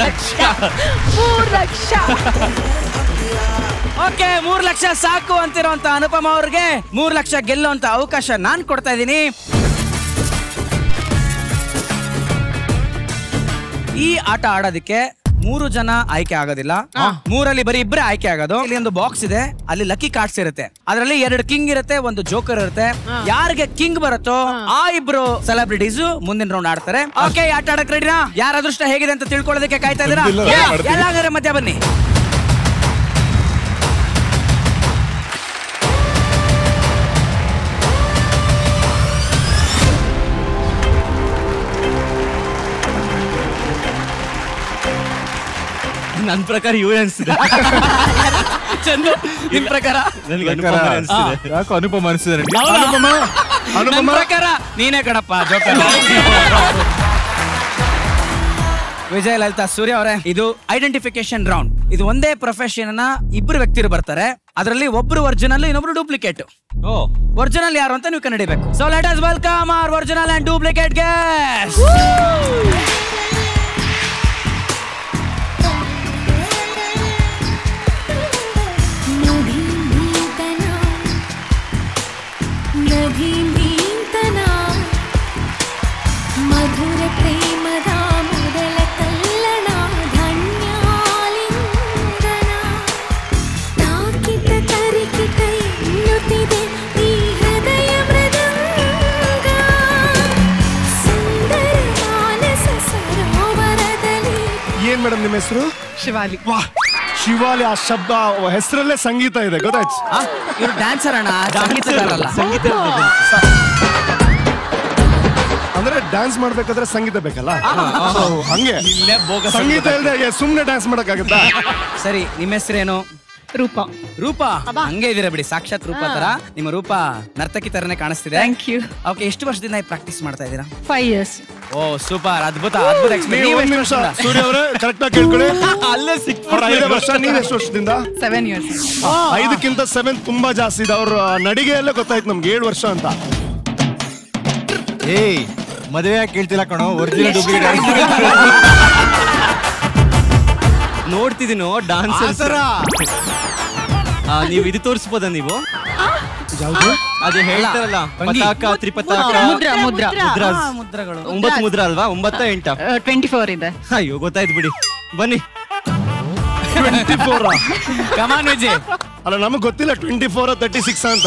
ಲಕ್ಷ ಮೂರ್ ಲಕ್ಷ ಓಕೆ ಮೂರ್ ಲಕ್ಷ ಸಾಕು ಅಂತಿರೋಂತ ಅನುಪಮ ಅವ್ರಿಗೆ ಮೂರ್ ಲಕ್ಷ ಗೆಲ್ಲುವಂತ ಅವಕಾಶ ನಾನ್ ಕೊಡ್ತಾ ಇದ್ದೀನಿ ಈ ಆಟ ಆಡೋದಕ್ಕೆ ಮೂರು ಜನ ಆಯ್ಕೆ ಆಗೋದಿಲ್ಲ ಮೂರಲ್ಲಿ ಬರೀ ಇಬ್ಬರೇ ಆಯ್ಕೆ ಆಗೋದು ಇಲ್ಲಿ ಒಂದು ಬಾಕ್ಸ್ ಇದೆ ಅಲ್ಲಿ ಲಕ್ಕಿ ಕಾರ್ಡ್ಸ್ ಇರುತ್ತೆ ಅದರಲ್ಲಿ ಎರಡು ಕಿಂಗ್ ಇರುತ್ತೆ ಒಂದು ಜೋಕರ್ ಇರುತ್ತೆ ಯಾರಿಗೆ ಕಿಂಗ್ ಬರುತ್ತೋ ಆ ಇಬ್ರು ಸೆಲೆಬ್ರಿಟೀಸ್ ಮುಂದಿನ ರೌಂಡ್ ಆಡ್ತಾರೆ ಓಕೆ ಆಟ ಆಡಕ್ ರೆಡಿನಾ ಯಾರ ಅದೃಷ್ಟ ಹೇಗಿದೆ ಅಂತ ತಿಳ್ಕೊಳ್ಳೋದಕ್ಕೆ ಕಾಯ್ತಾ ಇದ್ದೀರಾ ಇಲ್ಲ, Yeah, ಮಾಡ್ತೀನಿ. ಎಲ್ಲ ಹಂಗಾರೆ ಮಧ್ಯ ಬನ್ನಿ ನನ್ ಪ್ರಕಾರ ಇವ್ರೆ ಅನ್ಸಿದೆ ಚಂದು ನಿಮ್ ಪ್ರಕಾರ ನನಗೆ ಅನುಪಮ ಅನ್ಸಿದೆ ಯಾಕೋ ಅನುಪಮ ಅನಿಸಿದ್ರೆ ಹೌದಾ? ಅನುಪಮ ನನ್ ಅನುಪಮ ಪ್ರಕಾರ ನೀನೇ ಕಣಪ್ಪ ಜೋಕರ್ ವಿಜಯ್ ಲಲಿತಾ ಸೂರ್ಯ ಅವರೇ ಇದು ಐಡೆಂಟಿಫಿಕೇಶನ್ ರೌಂಡ್ ಇದು ಒಂದೇ ಪ್ರೊಫೆಷನ್ ನ ಇಬ್ರು ವ್ಯಕ್ತಿರು ಬರ್ತಾರೆ ಅದರಲ್ಲಿ ಒಬ್ರು ಒರಿಜಿನಲ್ ಇನ್ನೊಬ್ರು ಡೂಪ್ಲಿಕೇಟ್ ಓ ಒರಿಜಿನಲ್ ಯಾರು ಅಂತ ನೀವು ಕಂಡುಹಿಡಿಬೇಕು so let us welcome our original and duplicate guess ನದೀಂತನ ನದೀಂತನ ಮಧುರ ಪ್ರೇಮದ ಮೊದಲ ತಲ್ಲಣ ಧನ್ಯಾಲಿಂಗನ ತಾಕಿತ ತರಿಕಿತ ಎನ್ನುತ್ತಿದೆ ಈ ಹೃದಯ ಮೃದಂಗ ಸುಂದರ ಮಾನಸ ಸರೋವರದಲ್ಲಿ ಏನ್ ಮೇಡಮ್ ನಿಮ್ಮ ಹೆಸರು ಶಿವಾಲಿ ವಾ ಶಿವಾಲಿ ಆ ಶಬ್ದ ಆ ಹೆಸರಲ್ಲೇ ಸಂಗೀತ ಇದೆ ಗೊತ್ತಾಯ್ತು ಇವ್ರು ಡ್ಯಾನ್ಸರ್ ಅಣ್ಣ ಸಂಗೀತಗಾರಲ್ಲ ಸಂಗೀತ ಅಂದ್ರೆ ಡ್ಯಾನ್ಸ್ ಮಾಡ್ಬೇಕಾದ್ರೆ ಸಂಗೀತ ಬೇಕಲ್ಲ So, ಹಂಗೆ ಇಲ್ಲೇ ಬೋಗ ಸಂಗೀತ ಇಲ್ಲದೆ ಸುಮ್ನೆ ಡ್ಯಾನ್ಸ್ ಮಾಡಕ್ಕಾಗತ್ತಾ ಸರಿ ನಿಮ್ಮ ಹೆಸರೇನು ರೂಪ ರೂಪಾ ಹಂಗೆ ಇದೀರ ಬಿಡಿ ಸಾಕ್ಷಾತ್ ರೂಪ ತರ ನಿಮ್ಮ ರೂಪ ನರ್ತಕಿ ತರನೇ ಕಾಣಿಸ್ತಿದೆ ಥ್ಯಾಂಕ್ ಯು ಓಕೆ ಎಷ್ಟು ವರ್ಷದಿಂದ ಪ್ರಾಕ್ಟೀಸ್ ಮಾಡ್ತಾ ಇದ್ದೀರಾ ಫೈವ್ ಇಯರ್ಸ್ ಓ ಸೂಪರ್ ಅದ್ಭುತ ಅದ್ಭುತ experience. ನೀವು ನೀವು ಒಂದ್ ಎಷ್ಟು ನಿಮಿಷ ವರ್ಷದಿಂದ? ಸೂರ್ಯ ಅವರೇ ಕರೆಕ್ಟ್ ಆಗಿ ಕೇಳ್ಕೊಳ್ಳಿ ಅಲ್ಲೇ ಸಿಕ್ ಅವ್ರ ಐದು ವರ್ಷ ನೀವ್ ಎಷ್ಟು ವರ್ಷದಿಂದ ಸೆವೆನ್ ಇಯರ್ಸ್ ಐದಕ್ಕಿಂತ ಸೆವೆನ್ ತುಂಬಾ ಜಾಸ್ತಿ ಇದೆ ಅವ್ರ ನಡಿಗೆಯಲ್ಲೇ ಗೊತ್ತಾಯ್ತು ನಮ್ಗೆ ಏಳು ವರ್ಷ ಅಂತ ಏಯ್ ಮದುವೆ ಯಾಕೆ ಕೇಳ್ತಿಲ್ಲ ಕಣೋ ಒರಿಜಿನಲ್ ಡೂಪ್ಲಿಕೇಟ್ ನೋಡ್ತಿದ್ದೀನೋ ಡಾನ್ಸ್ ನೀವು ಇದು ತೋರಿಸ್ಬೋದಾ ನೀವು ಅದೇ ಹೇಳ್ತಾರಲ್ಲ ಪತಾಕ ತ್ರಿಪತಾಕ ಮುದ್ರ ಮುದ್ರ ಮುದ್ರಾ ಆ, ಮುದ್ರಗಳು ಒಂಬತ್ತು ಮುದ್ರ ಅಲ್ವಾ ಒಂಬತ್ತ ಎಂಟ ಟ್ವೆಂಟಿ ಫೋರ್ ಇದೆ ಅಯ್ಯೋ ಗೊತ್ತಾಯ್ತು ಬಿಡಿ ಬನ್ನಿ ಟ್ವೆಂಟಿ ಫೋರ್ ಕಮಾನ್ ವಿಜಯ್ ಅಲ್ಲ ನಮಗ್ ಗೊತ್ತಿಲ್ಲ ಟ್ವೆಂಟಿ ಫೋರ್ ತರ್ಟಿ ಸಿಕ್ಸ್ ಅಂತ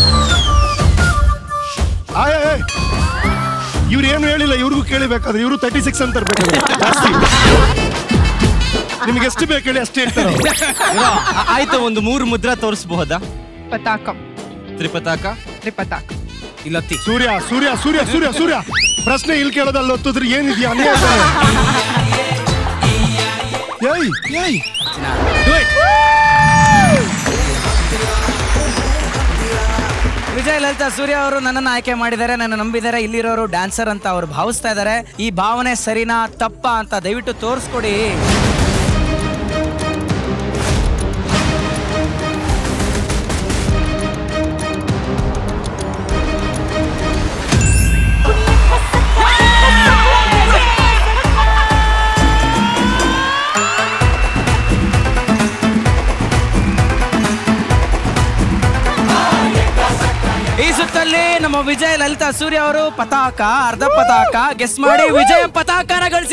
ಇವ್ರು ಏನು ಹೇಳಿಲ್ಲ ಇವ್ರಿಗೂ ಕೇಳಿಬೇಕಾದ್ರೆ ಇವರು ತರ್ಟಿ ಸಿಕ್ಸ್ ಅಂತ ಇರ್ಬೇಕಾದ್ರೆ ಜಾಸ್ತಿ ನಿಮ್ಗೆ ಎಷ್ಟು ಬೇಕು ಹೇಳಿ ಅಷ್ಟು ಹೇಳ್ತಾರೆ ಅವ್ರು. ಆ- ಆಯ್ತು ಒಂದು ಮೂರು ಮುದ್ರಾ ತೋರಿಸಬಹುದಾ ಪತಾಕಂ ತ್ರಿಪತಾಕ ತ್ರಿಪತಾಕ ಇಲ್ಲೊತ್ತಿ ಸೂರ್ಯ ಸೂರ್ಯ ಸೂರ್ಯ ಸೂರ್ಯ ಸೂರ್ಯ ಪ್ರಶ್ನೆ ಇಲ್ಲಿ ಕೇಳೋದು ಅಲ್ಲಿ ಒತ್ತಿದ್ರೆ ಏನಿದೆಯಾ ಅನ್ಯಾಯ ತಾನೆ? ಏಯ್ ಏಯ್ Do it. ವಿಜಯ್ ಲಲಿತಾ ಸೂರ್ಯ ಅವರು ನನ್ನನ್ನು ಆಯ್ಕೆ ಮಾಡಿದ್ದಾರೆ ನನ್ನ ನಂಬಿದ್ದಾರೆ ಇಲ್ಲಿರೋರು ಡ್ಯಾನ್ಸರ್ ಅಂತ ಅವ್ರು ಭಾವಿಸ್ತಾ ಇದ್ದಾರೆ ಈ ಭಾವನೆ ಸರಿನಾ ತಪ್ಪಾ ಅಂತ ದಯವಿಟ್ಟು ತೋರಿಸ್ಕೊಡಿ ಈ ಸುತ್ತಲ್ಲಿ ನಮ್ಮ ವಿಜಯ್ ಲಲಿತಾ ಸೂರ್ಯ ಅವರು ಪತಾಕ ಅರ್ಧ ಪತಾಕ ಗೆಸ್ ಮಾಡಿ ವಿಜಯ ಪತಾಕನ ಗಳಿಸಿದ್ದಾರೆ